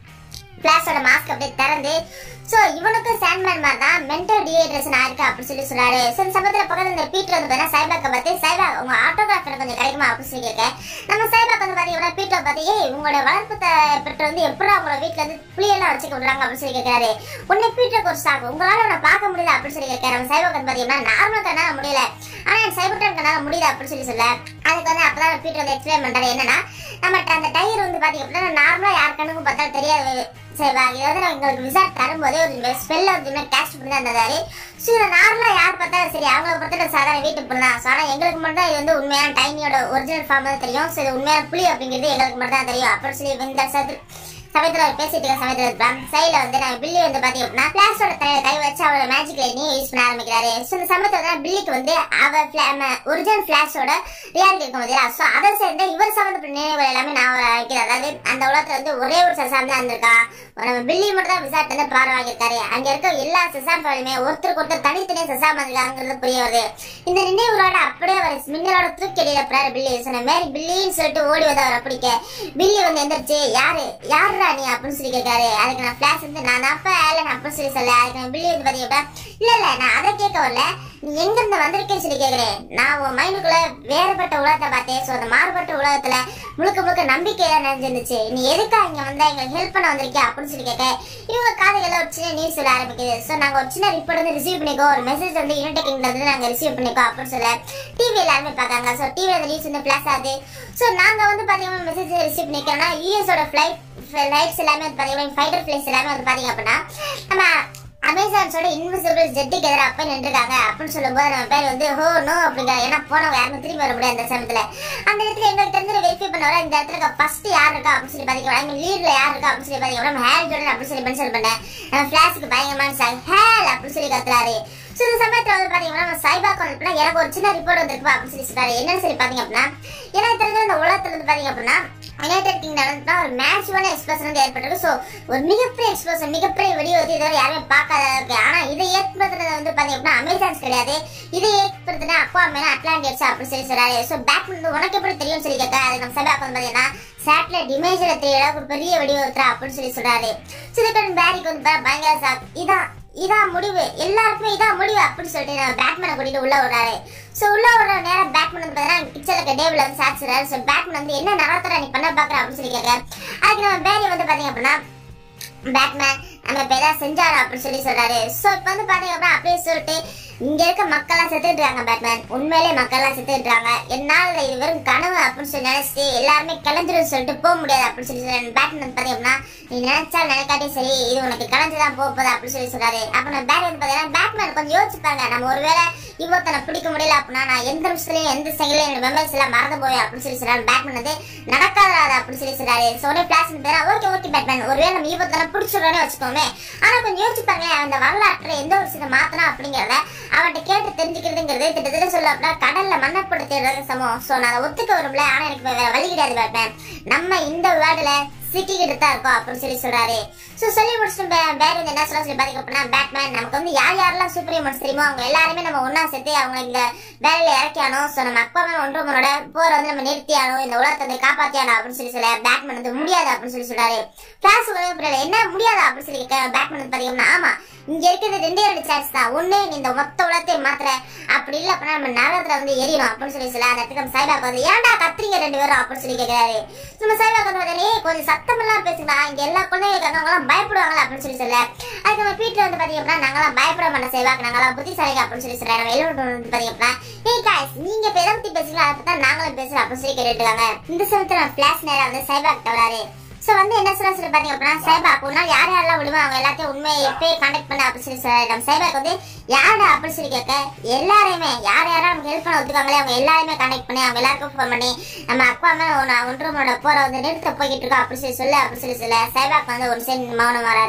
பிளாஸோட மாஸ்க் அப்படியே திறந்து சோ இவனுக்கு சாண்ட்மேன் மாதிரி தான் மென்டல் டீஹைட்ரேஷன் ஆயிருக்கு அப்படின்னு சொல்லி சொல்றாரு சோ இந்த சமயத்துல பக்கத்துல இந்த பீட்டர் வந்து பார்த்தா சைபாக்க பார்த்து சைபா உங்க ஆட்டோகிராஃப் எனக்கு கொஞ்சம் கிடைக்குமா அப்படின்னு சொல்லி கேட்க நம்ம சைபாக் வந்து பாத்தீங்கன்னா பீட்டர் பார்த்து ஏய் உங்களோட வளர்ப்பு த- பெற்று வந்து எப்படி உங்களோட வீட்டுல இருந்து புளியெல்லாம் வச்சுக்க விடுறாங்க அப்படின்னு சொல்லி கேட்கிறாரு உன்னை பீட்டருக்கு ஒரு சாக்கு உங்களால உன்னை பார்க்க முடியல அப்படின்னு சொல்லி கேட்கிறாரு நம்ம சைபாக் வந்து பாத்தீங்கன்னா நார்மல் கண்ணால முடியல ஆனா என் சைபர் டைம் கண்ணால முடியல அப்படின்னு சொல்லி சொல்ல அதுக்கு வந்து அப்பதான் பீட்டர் வந்து எக்ஸ்பிளைன் பண்றாரு என்னன்னா நம்ம அந்த டயர் வந்து பாத்தீங்க அப்படின்னா நார்மலா யார் கண்ணுக்கும் பார்த்தா தெரியாது சரி வா, இது வந்து நான் உங்களுக்கு விசாட் தரும்போதே ஒரு ஸ்பெல்ல வந்து கேஷ் பண்ணி தான் தந்தாரு ஸோ இதை நார்மலா யார் பார்த்தாலும் சரி அவங்கள பொறுத்த சாதாரண வீட்டுக்கு பொண்ணு தான் ஸோ ஆனால் எங்களுக்கு மட்டும் தான் இது வந்து உண்மையான டைனியோட ஒரிஜினல் ஃபார்ம் தான் தெரியும் ஸோ இது உண்மையான புலி அப்படிங்கிறது எங்களுக்கு மட்டும் தான் தெரியும் அப்புறம் சொல்லி இந்த சத்து சமயத்துல அவர் பேசிட்டு இருக்க சமயத்துல இருக்கலாம் சைடுல வந்து நான் பில்லி வந்து பாத்தீங்க அப்படின்னா பிளாஸோட தலையில கை வச்சு அவரோட மேஜிக் லைனையும் யூஸ் பண்ண ஆரம்பிக்கிறாரு ஸோ இந்த சமயத்துல தான் பில்லிக்கு வந்து அவ ஒரிஜினல் பிளாஷோட ரியாலிட்டி இருக்கும் போது ஸோ அதை சேர்ந்து இவர் சம்மந்தப்பட்ட நினைவுகள் எல்லாமே நான் வைக்கிறேன் அதாவது அந்த உலகத்துல வந்து ஒரே ஒரு சசாம் தான் இருந்திருக்கா நம்ம பில்லி மட்டும் தான் விசாரிட்டு வந்து பாடம் வாங்கியிருக்காரு அங்க இருக்க எல்லா சசாம் ஃபேமிலியுமே ஒருத்தருக்கு ஒருத்தர் தனித்தனியா சசாம் வந்திருக்காங்கிறது புரிய வருது இந்த நினைவுகளோட அப்படியே அவர் மின்னலோட தூக்கி அடியில போறாரு பில்லி சொன்ன மாரி பில்லின்னு சொல்லிட்டு ஓடி வந்து அவரை பிடிக்க பில்லி வந்து எந்திரிச்சு யாரு யாருடா நீ அப்படின்னு சொல்லி கேட்காரு அதுக்கு நான் பிளாஸ் வந்து நான் அப்ப ஆலன் அப்படின்னு சொல்லி சொல்ல அதுக்கு நான் பில்லி வந்து பாத்தீங்கன்னா இல்ல இல்ல நான் அதை கேட்க வரல நீ எங்க இருந்து வந்திருக்கேன்னு சொல்லி கேக்குறேன் நான் உன் மைண்டுக்குள்ள வேறுபட்ட உலகத்தை பார்த்தேன் சோ அந்த மாறுபட்ட உலகத்துல முழுக்க முழுக்க நம்பிக்கையா நிறைஞ்சிருந்துச்சு நீ எதுக்கா இங்க வந்தா எங்களுக்கு ஹெல்ப் பண்ண வந்திருக்கியா அப்படின்னு சொல்லி கேட்க இவங்க காதுகள்ல ஒரு சின்ன நியூஸ் சொல்ல ஆரம்பிக்குது சோ நாங்க ஒரு சின்ன ரிப்போர்ட் வந்து ரிசீவ் பண்ணிக்கோ ஒரு மெசேஜ் வந்து யுனைடெட் கிங்ல இருந்து நாங்க ரிசீவ் பண்ணிக்கோ அப்படின்னு சொல்ல டிவி எல்லாருமே பார்க்காங்க சோ டிவி அந்த நியூஸ் வந்து பிளாஸ் ஆகுது சோ நாங்க வந்து பாத்தீங்கன்னா மெசேஜ் ரிசீவ் பண்ணிக்கிறோம்னா யூஎஸோட ஃபிளைட் ஃபிளைட்ஸ் எல்லாமே வந்து பாத்தீங்கன்னா ஃபைட்டர் ஃபிளைட்ஸ் எல்லாமே வந்து பாத்தீங்க அப்படின்னா நம்ம அமேசான்ஸோட இன்விசிபிள் ஜெட்டுக்கு எதிராக அப்ப நின்றுருக்காங்க அப்படின்னு சொல்லும்போது நம்ம பேர் வந்து ஹோ நோ அப்படிங்கிறாங்க ஏன்னா போனவங்க யாருமே திரும்பி வர முடியாது அந்த சமயத்துல அந்த இடத்துல எங்களுக்கு தெரிஞ்ச வெரிஃபை பண்ணவர இந்த இடத்துல ஃபர்ஸ்ட் யார் இருக்கா அப்படின்னு சொல்லி பாத்தீங்கன்னா லீட்ல யார் இருக்கா அப்படின்னு சொல்லி பாத்தீங்கன்னா நம்ம ஹேர் ஜோர்டன் அப்படின்னு சொல்லி மென்ஷன் பண்ணேன் நம்ம ஃபிளாஷுக்கு பயங்கரமான சாங் ஹேல் அப்படின்னு சொல்லி கத்துறாரு ஸோ இந்த சமயத்துல வந்து பாத்தீங்கன்னா நம்ம சைபாக் வந்து அப்படின்னா எனக்கு ஒரு சின்ன ரிப்போர்ட் வந்திருக்கு அப்படின்னு சொல்லி சொல்றாரு என்னன்னு சொல்லி பாத்தீங்க அப்படின்னா எனக்கு தெரிஞ்ச இந்த உலகத்துல இருந்து பாத்தீங்க அப்படின்னா யுனைடெட் கிங்டம் வந்து ஒரு மேக்ஸிமம் எக்ஸ்பிரஷன் வந்து ஏற்பட்டிருக்கு ஸோ ஒரு மிகப்பெரிய எக்ஸ்பிரஷன் மிகப்பெரிய வெடிவெத்தி இதுவரை யாருமே பார்க்காத இருக்கு ஆனா இதை ஏற்படுத்துறது வந்து பாத்தீங்க அப்படின்னா அமேசான்ஸ் கிடையாது இதை ஏற்படுத்தினா அப்பா அம்மா அட்லாண்டியர்ஸ் அப்படின்னு சொல்லி சொல்றாரு ஸோ பேக் வந்து உனக்கு எப்படி தெரியும் சொல்லி கேட்க அது நம்ம சபாக் வந்து பாத்தீங்கன்னா சேட்டலைட் இமேஜ்ல தெரியல ஒரு பெரிய வெடிவெத்துறா அப்படின்னு சொல்லி சொல்றாரு ஸோ இதுக்கு பேரிக்கு வந்து பா- பயங்கர shock. இதான் இதான் முடிவு எல்லாருக்குமே இதான் முடிவு அப்படின்னு சொல்லிட்டு நம்ம பேட்மேனை கூட்டிட்டு உள்ள விடுறாரு சோ உள்ள விடுற நேரம் பேட்மேன் வந்து பாத்தீங்கன்னா கிச்சன்ல இருக்க டேபிள் வந்து சாச்சிடுறாரு சோ பேட்மேன் வந்து என்ன நகரத்தோட நீ பண்ண பாக்குற அப்படின்னு சொல்லி கேட்க அதுக்கு நம்ம பேரி வந்து பாத்தீங்க அப்படின்னா பேட்மேன் நம்ம இப்ப ஏதாவது செஞ்சாரு அப்படின்னு சொல்லி சொல்றாரு சோ இப்ப வந்து பாத்தீங்க அப்படின்னா அப்படியே சொல்லிட்டு இங்க இருக்க மக்கள் எல்லாம் செத்துட்டு இருக்காங்க பேட்மேன் உண்மையிலே மக்கள் எல்லாம் செத்துட்டு இருக்காங்க என்னால இது வெறும் கனவு அப்படின்னு சொல்லி நினைச்சிட்டு எல்லாருமே கிளஞ்சிரும் சொல்லிட்டு போக முடியாது அப்படின்னு சொல்லி சொல்றாரு பேட்மேன் வந்து பாத்தீங்க அப்படின்னா நீ நினைச்சா நினைக்காட்டே சரி இது உனக்கு கலந்துதான் போக போகுது அப்படின்னு சொல்லி சொல்றாரு அப்ப நம்ம பேட் வந்து பாத்தீங்கன்னா பேட்மேன் கொஞ்சம் யோசிப்பாங்க நம்ம ஒருவேளை இவ்வளோத்தனை பிடிக்க முடியல அப்படின்னா நான் எந்த நிமிஷத்துலயும் எந்த செகண்ட்லயும் என்னோட மெமரிஸ் எல்லாம் மறந்து போய் அப்படின்னு சொல்லி சொல்றாரு பேட்மேன் வந்து நடக்காத அப்படின்னு சொல்லி சொல்றாரு சோனி பிளாஸ் பேரா ஓகே ஓகே பேட்மேன் ஒருவேளை நம்ம ஈபத்தனை பிடிச்சிடறோன்னு வச்சுக்கோமே ஆனா கொஞ்சம் யோசிச்சு பாருங்க அந்த வரலாற்றுல எந்த ஒரு விஷயத்தை மாத்தணும் அப்படிங்கறத அவன்கிட்ட கேட்டு தெரிஞ்சுக்கிறதுங்கிறது கிட்டத்தட்ட சொல்ல அப்படின்னா கடல்ல மண்ணை போட்டு தேடுறது சமம் சோ நான் அதை ஒத்துக்க விரும்பல ஆனா எனக்கு வேற வழி கிடையாது பேட்மேன் நம்ம இந்த வேர்டுல சிக்கிக்கிட்டு தான் இருக்கோம் அப்படின்னு சொல்லி சொல்றாரு சோ சொல்லி முடிச்சுட்டு பே- வேற வந்து என்ன சொல்ல சொல்லி பாத்தீங்க அப்படின்னா பேட்மேன் நமக்கு வந்து யார் யாரெல்லாம் சூப்பர் ஹியூமன்ஸ் தெரியுமோ அவங்க எல்லாருமே நம்ம ஒண்ணா சேர்த்து அவங்க இந்த வேலையில இறக்கியானோ சோ நம்ம அப்பா அம்மா ஒன்று மனோட போற வந்து நம்ம நிறுத்தியானோ இந்த உலகத்தை வந்து காப்பாத்தியானோ அப்படின்னு சொல்லி சொல்ல பேட்மேன் வந்து முடியாது அப்படின்னு சொல்லி சொல்றாரு கிளாஸ் புரியல என்ன முடியாது அப்படின்னு சொல்லி கேட்க பேட்மேன் வந்து பாத்தீங்கன்னா ஆமா இங்க இருக்கிறது ரெண்டே ரெண்டு சான்ஸ் தான் ஒண்ணு நீ இந்த மொத்த உலகத்தை மாத்துற அப்படி இல்ல அப்படின்னா நம்ம நரகத்துல வந்து எரியணும் அப்படின்னு சொல்லி சொல்ல அந்த இடத்துக்கு நம்ம சைபாக் வந்து ஏன்டா கத்துறீங்க ரெண்டு பேரும் அப்படின்னு சொல்லி கேட்கிறாரு நம்ம சைபாக் வந்து பார்த்தா, "ஏய், கொஞ்சம் சத்தம் எல்லாம் பேசுங்களா இங்க எல்லா குழந்தைங்க இருக்காங்க அவங்க எல்லாம் பயப்படுவாங்களா அப்படின்னு சொல்லி சொல்ல அதுக்கு நம்ம வீட்டுல வந்து பாத்தீங்க அப்படின்னா நாங்களாம் பயப்பட மாட்டோம் சைபாக் நாங்களாம் புத்திசாலிங்க அப்படின்னு சொல்லி சொல்றாங்க நம்ம எல்லோரும் வந்து பாத்தீங்க அப்படின்னா ஏய் guys நீங்க இப்ப எதை பத்தி பேசுறீங்களோ அதை பத்தி தான் நாங்களும் பேசுறோம் அப்படின்னு சொல்லி கேட்டுட்டு இருக்காங்க இந்த சமயத்துல பிளாஷ் நேரா வந்து சைபாக் தவறாரு சோ வந்து என்ன சொல்ல சொல்லி பாத்தீங்க அப்படின்னா சைபாக் ஒரு நாள் யார் யாரெல்லாம் விடுமோ அவங்க எல்லாத்தையும் உண்மையை எப்பயே கான்டாக்ட் பண்ண அப்படின்னு சொல்லி சொல்றாரு நம்ம சைபாக் வந்து யாரா அப்படின்னு சொல்லி கேட்க எல்லாரையுமே யார் யாரா நமக்கு ஹெல்ப் பண்ண ஒத்துக்காங்களே அவங்க எல்லாருமே கான்டாக்ட் பண்ணி அவங்க எல்லாருக்கும் ஃபோன் பண்ணி நம்ம அப்பா அம்மா ஒன்று ஒன்றோட போற வந்து நிறுத்த போய்கிட்டு இருக்கோம் அப்படின்னு சொல்லி சொல்ல அப்படின்னு சொல்லி சொல்ல சைபாக் வந்து ஒரு சைடு மௌனம் வராரு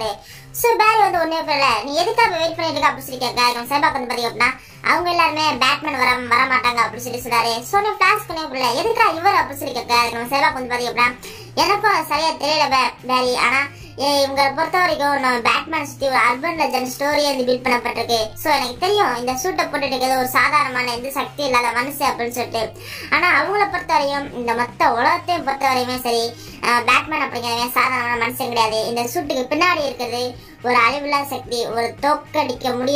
சோ பேரி வந்து ஒண்ணே புரியல நீ எதுக்காக வெயிட் பண்ணிட்டு இருக்க அப்படின்னு சொல்லி கேட்க சைபாக் வந்து பாத்தீங்க அப்படின்னா அவங்க எல்லாருமே பேட்மேன் வர வர மாட்டாங்க அப்படின்னு சொல்லி சொல்றாரு சோ நீ பிளாஸ் பண்ணே புரியல எதுக்கா இவர் அப்படின்னு சொல்லி கேட்க நம்ம சைபாக் வந்து பாத்தீங்க அப்படின்னா எனக்கும் சரியா தெரியல பே- பேரி ஆனா ஏ- இவங்களை பொறுத்த வரைக்கும் நம்ம பேட்மேன் சுத்தி ஒரு அர்பன் லெஜண்ட் ஸ்டோரி வந்து பில்ட் பண்ணப்பட்டிருக்கு சோ எனக்கு தெரியும் இந்த சூட்டை போட்டுட்டு இருக்கிறது ஒரு சாதாரணமான எந்த சக்தி இல்லாத மனுஷன் அப்படின்னு சொல்லிட்டு ஆனா அவங்கள பொறுத்த வரையும் இந்த மொத்த உலகத்தையும் பொறுத்த வரையுமே சரி அஹ், பேட்மேன் அப்படிங்கிறவன் சாதாரணமான மனுஷன் கிடையாது இந்த சூட்டுக்கு பின்னாடி இருக்கிறது ஒரு அழிவில்லா சக்தி ஒரு தோக்கடிக்க முடிய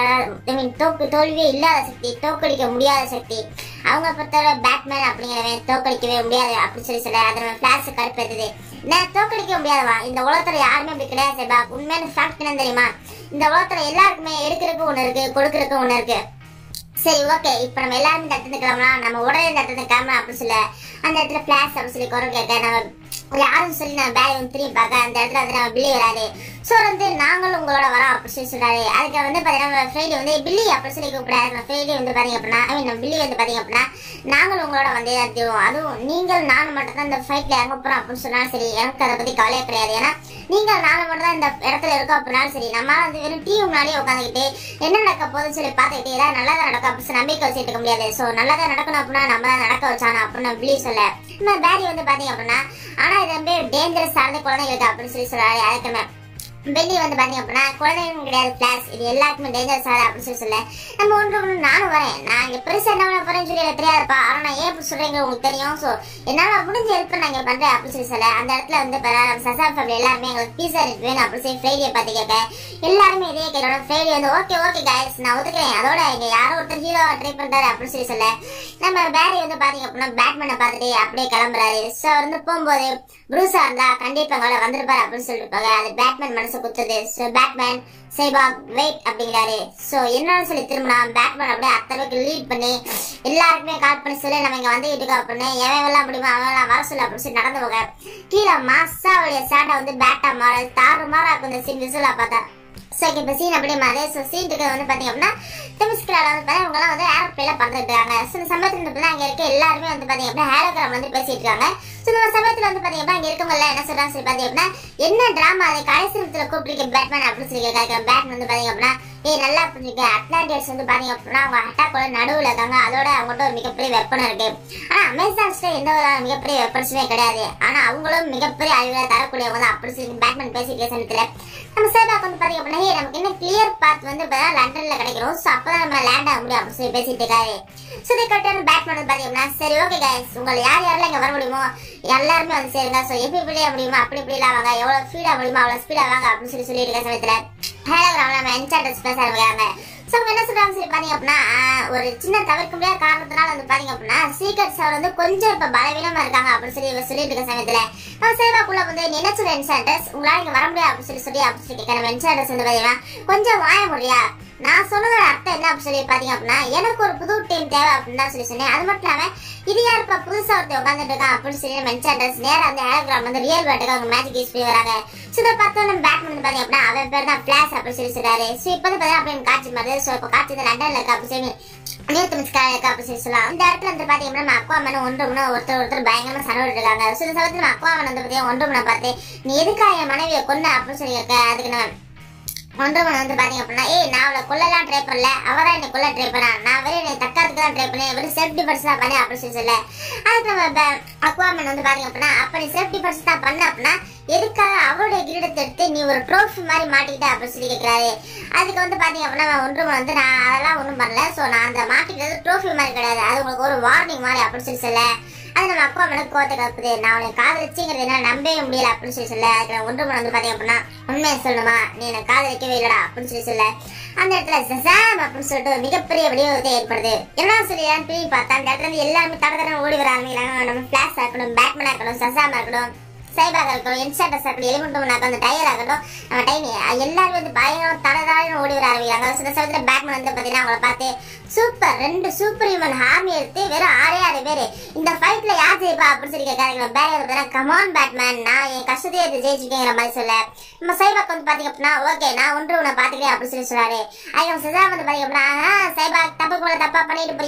ஐ மீன் தோக்கு தோல்வியே இல்லாத சக்தி தோக்கடிக்க முடியாத சக்தி அவங்க பொறுத்தவரை பேட்மேன் அப்படிங்கிறவன் தோக்கடிக்கவே முடியாது அப்படின்னு சொல்லி சொல்ல அதை நம்ம பிளாஸ் கடுப்பேத்துது நான் தோக்கடிக்க முடியாதவா இந்த உலகத்துல யாருமே அப்படி கிடையாது சேபா உண்மையான ஃபேக்ட் என்ன தெரியுமா இந்த உலகத்துல எல்லாருக்குமே எடுக்கிறதுக்கு ஒண்ணு இருக்கு கொடுக்கறதுக்கு ஒண்ணு இருக்கு சரி ஓகே இப்போ நம்ம எல்லாரும் இந்த இடத்துல கிளம்பலாம் நம்ம உடனே இந்த இடத்துல கிளம்பலாம் அப்படின்னு சொல்ல அந்த இடத்துல பிளாஸ் அப்படின்னு சொல்லி குரல் கேட்க நம்ம யாரும் சொல்லி நான் பேலை வந்து திரும்பி பார்க்க அந்த இடத்துல வந்து நம்ம பில்லி வராது ஸோ வந்து நாங்களும் உங்களோட வரோம் அப்படின்னு சொல்லி சொல்றாரு அதுக்கு வந்து பார்த்தீங்கன்னா ஃப்ரைடே வந்து பில்லி அப்படின்னு சொல்லி கூப்பிடாரு நம்ம ஃப்ரைடே வந்து பார்த்தீங்க அப்படின்னா ஐ மீன் நம்ம பில்லி வந்து பார்த்தீங்க அப்படின்னா நாங்களும் உங்களோட வந்தே தான் தீருவோம் அதுவும் நீங்கள் நானும் மட்டும் தான் இந்த ஃபைட்ல இறங்க போறோம் அப்படின்னு சொன்னாலும் சரி எனக்கு அதை பத்தி கவலையே கிடையாது ஏன்னா நீங்கள் நானும் மட்டும் தான் இந்த இடத்துல இருக்கோம் அப்படின்னாலும் சரி நம்ம வந்து வெறும் டீ முன்னாடியே உட்காந்துக்கிட்டு என்ன நடக்க போகுதுன்னு சொல்லி பார்த்துக்கிட்டு ஏதாவது நல்லதா நடக்கும் அப்படின்னு சொல்லி நம்பிக்கை வச்சுட்டு இருக்க முடியாது ஸோ நல்லதா நடக்கணும் அப்படின்னா நம்ம தான் நடக்க வச்சானோ அப்படின்னு நான் பிலி சொல்ல நம்ம பேரி வந்து பாத்தீங்க அப்படின்னா ஆனா இது வந்து டேஞ்சரஸ் ஆனது குழந்தைங்களுக்கு அப்படின்னு சொல்லி சொல்றாரு அதுக்கு பெல்லி வந்து பாத்தீங்க அப்படின்னா குழந்தைங்க கிடையாது கிளாஸ் இது எல்லாருக்குமே டேஞ்சரஸ் ஆகுது அப்படின்னு சொல்லி சொல்ல நம்ம ஒன்று ஒன்று நானும் வரேன் நான் இங்க பெருசா என்ன பண்ண போறேன்னு சொல்லி எனக்கு தெரியாதுப்பா ஆனா நான் ஏன் இப்படி சொல்றீங்க உங்களுக்கு தெரியும் சோ என்னால முடிஞ்ச ஹெல்ப் நான் இங்க பண்றேன் அப்படின்னு சொல்லி சொல்ல அந்த இடத்துல வந்து பாரு, நம்ம சசா ஃபேமிலி எல்லாருமே எங்களுக்கு பீஸா வேணும் அப்படின்னு சொல்லி ஃப்ரைடியை பார்த்து கேட்க எல்லாருமே இதே கேட்டோட ஃப்ரைடி வந்து ஓகே ஓகே கைஸ் நான் ஒத்துக்கிறேன் அதோட இங்க யாரோ ஒருத்தர் ஹீரோ ட்ரை பண்றாரு அப்படின்னு சொல்லி சொல்ல நம்ம பேரி வந்து பாத்தீங்க அப்படின்னா பேட்மேனை பார்த்துட்டு அப்படியே கிளம்புறாரு சோ வந்து போகும்போது ப்ரூஸா இருந்தா கண்டிப்பா அவங்கள வந்திருப்பாரு அப்படின்னு சொல்லிட்டு இருப்பாங்க அது பேட்மேன் மனசு குத்துது சோ பேட்மேன் சேபாக் வெயிட் அப்படிங்கிறாரு சோ என்னன்னு சொல்லி திரும்பினா பேட்மேன் அப்படியே அத்தளவுக்கு லீட் பண்ணி எல்லாருக்குமே கால் பண்ணி சொல்லி நம்ம இங்க வந்துகிட்டு இருக்கோம் அப்படின்னு எவன் எல்லாம் முடியுமோ அவன் எல்லாம் வர சொல்லு அப்படின்னு சொல்லி நடந்து போக கீழே மாசாவுடைய சேட்டை வந்து பேட்டா மாற தாறு மாறா இருக்கும் இந்த சீன் விசுவலா பார்த்தா ஸோ இப்போ சீன் அப்படியே மாதிரி ஸோ சீன் இருக்கிறது வந்து பார்த்தீங்க அப்படின்னா டெமிஸ்கிரால வந்து பார்த்தீங்க இவங்கலாம் வந்து ஏரோப்ளேல பறந்துட்டு இருக்காங்க ஸோ இந்த சமயத்தில் வந்து அங்கே இருக்க எல்லாருமே வந்து பார்த்தீங்க அப்படின்னா ஹேரோகிராம் வந்து பேசிட்டு இருக்காங்க ஸோ இந்த சமயத்தில் வந்து பார்த்தீங்க அப்படின்னா அங்கே இருக்கவங்க என்ன சொல்றாங்க சொல்லி பார்த்தீங்க அப்படின்னா என்ன டிராமா அதை கடைசி நிமிஷத்தில் கூப்பிட்டு பேட்மேன் அப்படின்னு சொல்லி கேட்க பேட்மேன் வந்து பார்த்தீங்க அப்படின்னா ஏய் நல்லா புரிஞ்சுக்க அட்லாண்டியர்ஸ் வந்து பாத்தீங்க அப்படின்னா அவங்க அட்டாக்கோட நடுவுல இருக்காங்க அதோட அவங்ககிட்ட ஒரு மிகப்பெரிய வெப்பன் இருக்கு ஆனா அமேசான்ஸ்ல எந்த ஒரு மிகப்பெரிய வெப்பன்ஸுமே கிடையாது ஆனா அவங்களும் மிகப்பெரிய அழிவுல தரக்கூடியவங்க தான் அப்படி சொல்லி பேட்மேன் பேசிட்டு சமயத்துல நம்ம சேபாக் வந்து பாத்தீங்க அப்படின்னா "ஏய், நமக்கு என்ன கிளியர் பாத் வந்து இப்பதான் லண்டன்ல கிடைக்கிறோம் சோ அப்பதான் நம்ம லேண்ட் ஆக முடியும் அப்படின்னு சொல்லி பேசிட்டு இருக்காரு சோ இதை கட்டான பேட்மேன் வந்து பாத்தீங்க அப்படின்னா சரி ஓகே கைஸ் உங்களை யார் யாரெல்லாம் இங்க வர முடியுமோ எல்லாருமே வந்து சேருங்க சோ எப்படி இப்படி முடியுமோ அப்படி இப்படி எல்லாம் வாங்க எவ்வளவு ஸ்பீடா முடியுமோ அவ்வளவு ஸ்பீடா வாங்க அப்படின்னு சொல்லி சொல்லிட்டு இருக்க சமயத்துல ஹேலோகிராம்ல நம்ம என்சாண்டர்ஸ் பேச ஆரம்பிக்கிறாங்க சோ அவங்க என்ன சொல்றாங்க சரி பாத்தீங்க அப்படின்னா ஆஹ், ஒரு சின்ன தவிர்க்க முடியாத காரணத்தினால வந்து பாத்தீங்க அப்படின்னா சீக்கிரட்ஸ் அவர் வந்து கொஞ்சம் இப்ப பலவீனமா இருக்காங்க அப்படின்னு சொல்லி இவர் சொல்லிட்டு இருக்க சமயத்துல நம்ம சேவாக்குள்ள வந்து நீ என்ன சொல்ற என்சாண்டர்ஸ் உங்களால இங்க வர முடியாது அப்படின்னு சொல்லி சொல்லி அப்படின்னு சொல்லி கேட்க நம்ம என்சாண்டர்ஸ் வந்து பாத்தீங்கன்னா கொஞ்சம் வாய முடியா நான் சொன்னதோட அர்த்தம் என்ன அப்படின்னு சொல்லி பாத்தீங்க அப்படின்னா எனக்கு ஒரு புது டீம் தேவை அப்படின்னு தான் சொல்லி சொன்னேன் அது மட்டும் இல்லாம இது யாருப்பா புதுசா ஒருத்தர் உட்காந்துட்டு இருக்கான் அப்படின்னு சொல்லி நம்ம என்சாண்டர்ஸ் நேரா வந்து ஹேலோகிராம் வந்து ரியல் வேட்டுக்கு அவங்க மேஜிக் யூஸ் பண்ணி வராங்க ஸோ இதை பார்த்தா நம்ம பேட்மேன் வந்து பாத்தீங்க அப்படின்னா அவன் பேர் தான் ஃபிளாஷ் அப்படின்னு சொல்லி சொல்றாரு ஸோ இப்போ வந்து பாத்தீங்கன்னா அப்படின்னு காட்சி மாறுது ஸோ இப்போ காட்சி வந்து லண்டன்ல இருக்கா அப்படி சொல்லி நியூத் மிஸ்கால இருக்கா அப்படி சொல்லி சொல்லலாம் இந்த இடத்துல வந்து பாத்தீங்கன்னா நம்ம அக்குவா மேன ஒன்று மணி ஒருத்தர் ஒருத்தர் பயங்கரமா சண்டை போட்டுட்டு இருக்காங்க ஸோ இந்த சமயத்துல நம்ம அக்குவா மேன் வந்து பாத்தீங்கன்னா ஒன்று மணி பார்த்து நீ எதுக்கா என் மனைவியை கொன்ன அப்படின்னு சொல்லி கேட்க அதுக்கு நம்ம ஒன்றவன் வந்து பாத்தீங்க அப்படின்னா ஏய் நான் அவளை கொல்லலாம் ட்ரை பண்ணல அவதான் என்னை கொல்ல ட்ரை பண்ணா நான் வெறும் என்னை தக்காத்துக்கு தான் ட்ரை பண்ணேன் வெறும் செல்ஃப் டிஃபென்ஸ் தான் பண்ணேன் அப்படின்னு சொல்லி சொல்ல அதுக்கு நம்ம அக்வாமன் வந்து பாத்தீங்க அப்படின்னா அப்ப நீ செல்ஃப் டிஃபென்ஸ் தான் பண்ண அப்படின்னா எதுக்காக அவளுடைய கிரீடத்தை எடுத்து நீ ஒரு ட்ரோஃபி மாதிரி மாட்டிக்கிட்ட அப்படின்னு சொல்லி கேட்கிறாரு அதுக்கு வந்து பாத்தீங்க அப்படின்னா ஒன்று வந்து நான் அதெல்லாம் ஒண்ணும் பண்ணல சோ நான் அந்த மாட்டிக்கிறது ட்ரோஃபி மாதிரி கிடையாது அது உங்களுக்கு ஒரு வார்னிங் மாதிரி அப்படின்னு சொல்லி சொல்ல அது நம்ம அப்பா மேல கோத்தை கலப்புது நான் உனக்கு காதலிச்சுங்கிறது என்ன நம்பவே முடியல அப்படின்னு சொல்லி சொல்ல அதுக்கு நான் ஒன்று வந்து பாத்தீங்க அப்படின்னா உண்மையை சொல்லணுமா நீ என்ன காதலிக்கவே இல்லடா அப்படின்னு சொல்லி சொல்ல அந்த இடத்துல ஜசாம் அப்படின்னு சொல்லிட்டு ஒரு மிகப்பெரிய வடிவத்தை ஏற்படுது என்ன சொல்லி திரும்பி பார்த்தா அந்த இடத்துல இருந்து எல்லாருமே தட தடவை ஓடி வர ஆரம்பிக்கிறாங்க நம்ம பிளாஸ் இருக்கணும் பேட்மேனா இருக்கணும் சசாமா இருக்கணும் சைபாக இருக்கட்டும் இன்ஸ்டாட்டஸ் இருக்கட்டும் எலிமெண்ட் அந்த டயர் ஆகட்டும் நம்ம டைம் எல்லாரும் வந்து பயங்கரம் தடதாழன்னு ஓடி வர ஆரம்பிக்கிறாங்க சில சமயத்துல பேட்மேன் வந்து பாத்தீங்கன்னா அவங்கள பார்த்து சூப்பர் ரெண்டு சூப்பர் ஹியூமன் ஆர்மி எடுத்து வெறும் ஆறே ஆறு பேரு இந்த ஃபைட்ல யார் ஜெயிப்பா அப்படின்னு சொல்லி கேட்காங்க பேக் கமான் பேட்மேன் நான் என் கஷ்டத்தையே இது ஜெயிச்சுக்கேங்கிற மாதிரி சொல்ல நம்ம சைபாக் வந்து பாத்தீங்க அப்படின்னா ஓகே நான் ஒன்று உன்னை பாத்துக்கிறேன் அப்படின்னு சொல்லி சொல்றாரு அதுக்கு நம்ம சிதா வந்து பாத்தீங்க அப்படின்னா "ஆஹா, சைபாக் தப்பு போல தப்பா பண்ணிட்டு போறியே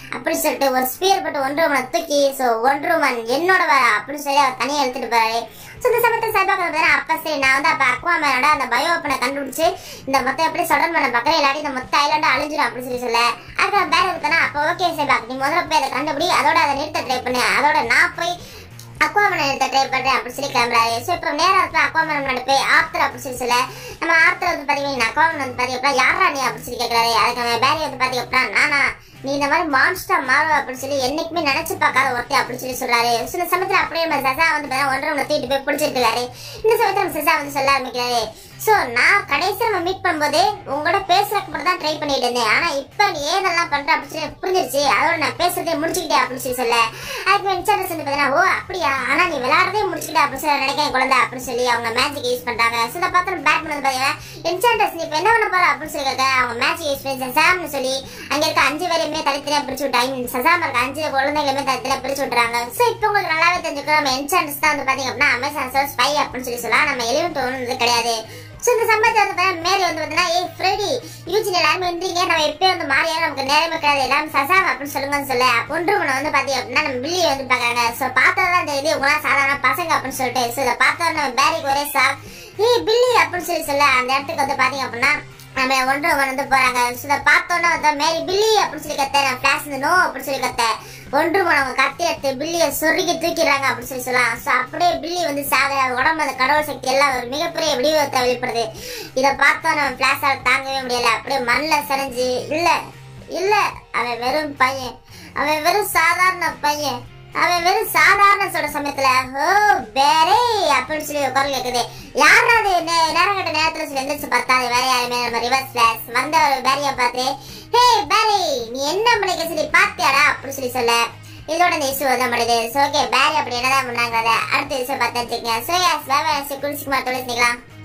அப்படின்னு சொல்லிட்டு ஒரு ஸ்பியர் போட்டு ஒன்று ரூமனை தூக்கி ஸோ ஒன்று ரூமன் என்னோட வர அப்படின்னு சொல்லி அவர் தனியாக எடுத்துட்டு போறாரு ஸோ இந்த சமயத்தில் சைபாக்கு வந்து அப்ப சரி நான் வந்து அப்ப அக்வாமேனோட அந்த பயோ ஓப்பனை கண்டுபிடிச்சு இந்த மொத்தம் எப்படி சடன் பண்ண பார்க்கறேன் இல்லாட்டி இந்த மொத்த ஐலாண்டு அழிஞ்சிடும் அப்படின்னு சொல்லி சொல்ல அதுக்கு பேர எடுத்தனா அப்போ ஓகே சைபாக் நீ முதல்ல போய் அதை கண்டுபிடி அதோட அதை நிறுத்த ட்ரை பண்ணு அதோட நான் போய் அக்வாமன் எடுத்த ட்ரை பண்றேன் அப்படின்னு சொல்லி கிளம்புறாரு ஸோ இப்போ நேரம் இருக்கிற அக்வாமன் முன்னாடி போய் ஆப்தர் அப்படின்னு சொல்லி சொல்ல நம்ம ஆப்தர் வந்து பாத்தீங்கன்னா அக்வாமன் வந்து பாத்தீங்கன்னா யாரா நீ அப்படின்னு சொல்லி கேட்கறாரு அதுக்கு அவன் பேரி வந்து பாத்தீங்கன்னா நானா நீ இந்த மாதிரி மான்ஸ்டர் மாறுவ அப்படின்னு சொல்லி என்னைக்குமே நினைச்சு பார்க்காத ஒருத்தி அப்படின்னு சொல்லி சொல்றாரு சில சமயத்துல அப்படியே நம்ம சசா வந்து பாத்தீங்கன்னா ஒன்றரை மணி தூக்கிட்டு போய் பிடிச்சிட்டு இருக்காரு இந்த சமயத்துல நம்ம சசா வந்து சொல்ல ஆரம்பிக்கிறாரு சோ நான் கடைசியா நம்ம மீட் பண்ணும்போது உங்களோட பேசுறதுக்கு மட்டும் தான் ட்ரை பண்ணிட்டு இருந்தேன் ஆனா இப்ப நீ ஏதெல்லாம் பண்ற அப்படின்னு சொல்லி எனக்கு புரிஞ்சிருச்சு அதோட நான் பேசுறதே முடிச்சுக்கிட்டேன் அப்படின்னு சொல்லி சொல்ல அதுக்கு இன்சார்ஜ் வந்து பாத்தீங்கன்னா ஓ அப்படியா ஆனா நீ விளையாடுறதே முடிச்சுக்கிட்ட அப்படின்னு சொல்லி நினைக்கிறேன் குழந்தை அப்படின்னு சொல்லி அவங்க மேஜிக் யூஸ் பண்றாங்க ஸோ இதை பார்த்து பேட் பண்ணது பாத்தீங்கன்னா இன்சார்ஜஸ் நீ இப்ப என்ன பண்ண போற அப்படின்னு சொல்லி கேட்க அவங்க மேஜிக் யூஸ் பண்ணி சசாம்னு சொல்லி அங்க இருக்க அஞ்சு பேரையுமே தனித்தனியா பிரிச்சு விட்டாங்க சசாம் இருக்க அஞ்சு குழந்தைகளுமே தனித்தனியா பிரிச்சு விட்டுறாங்க ஸோ இப்போ உங்களுக்கு நல்லாவே தெரிஞ்சுக்கோ நம்ம என்சார்ஜஸ் தான் வந்து பாத்தீங்க அப்படின்னா அமேசான் ஸ்பை அப்படின்னு சொல்லி சொல்லலாம் நம்ம எலிவன் ஒன்றும் கிடையாது ஸோ இந்த சம்பவத்தை வந்து பார்த்தா மேரி வந்து பார்த்தீங்கன்னா ஏய் ஃப்ரெடி யூஜின் எல்லாருமே எந்திரிங்க நம்ம எப்பயும் வந்து மாறியா நமக்கு நேரமே கிடையாது எல்லாரும் சசாம் அப்படின்னு சொல்லுங்கன்னு சொல்ல ஒன்று மணி வந்து பார்த்தீங்க அப்படின்னா நம்ம பில்லியை வந்து பார்க்குறாங்க ஸோ பார்த்ததான் தெரியுது உங்களாம் சாதாரண பசங்க அப்படின்னு சொல்லிட்டு ஸோ இதை பார்த்தா நம்ம பேரிக்கு ஒரே சாக் ஏய் பில்லி அப்படின்னு சொல்லி சொல்ல அந்த இடத்துக்கு வந்து பார்த்தீங்க அப்படின்னா நம்ம ஒன்று வந்து போறாங்க ஸோ இதை பார்த்தோன்னா வந்து மேரி பில்லி அப்படின்னு சொல்லி கத்த நான் ஃபிளாஷ் வந்து நோ அப்படின்னு சொல்லி கத்த ஒன்று அவங்க கத்தி எடுத்து பில்லியை சொருகி தூக்கிடுறாங்க அப்படின்னு சொல்லி சொல்லலாம் ஸோ அப்படியே பில்லி வந்து சாக உடம்பு அந்த கடவுள் சக்தி எல்லாம் ஒரு மிகப்பெரிய விடிவத்தை வெளிப்படுது இதை பார்த்தா நம்ம ஃபிளாஷால் தாங்கவே முடியல அப்படியே மண்ணில் சரிஞ்சு இல்ல இல்ல அவன் வெறும் பையன் அவன் வெறும் சாதாரண பையன் அவன் வெறும் சாதாரண சொல்ற சமயத்துல ஓ பேரே அப்படின்னு சொல்லி ஒரு குரல் கேக்குது யாரா அது நே- நேரம் கட்ட நேரத்துல சொல்லி எந்திரிச்சு பார்த்தா அது வேற யாருமே நம்ம ரிவர்ஸ் ஃபிளாஷ் வந்த ஒரு பேரிய பார்த்து ஹே பேரி நீ என்ன பண்ணிக்க சொல்லி பாத்தியாடா அப்படின்னு சொல்லி சொல்ல இதோட இந்த இஷ்யூ தான் முடியுது ஸோ ஓகே பேரி அப்படி என்னதான் பண்ணாங்க அதை அடுத்த இஷ்யூ பார்த்து வச்சுக்கோங்க ஸோ யாஸ் வேலை குளிச்சுக்குமா தொழில்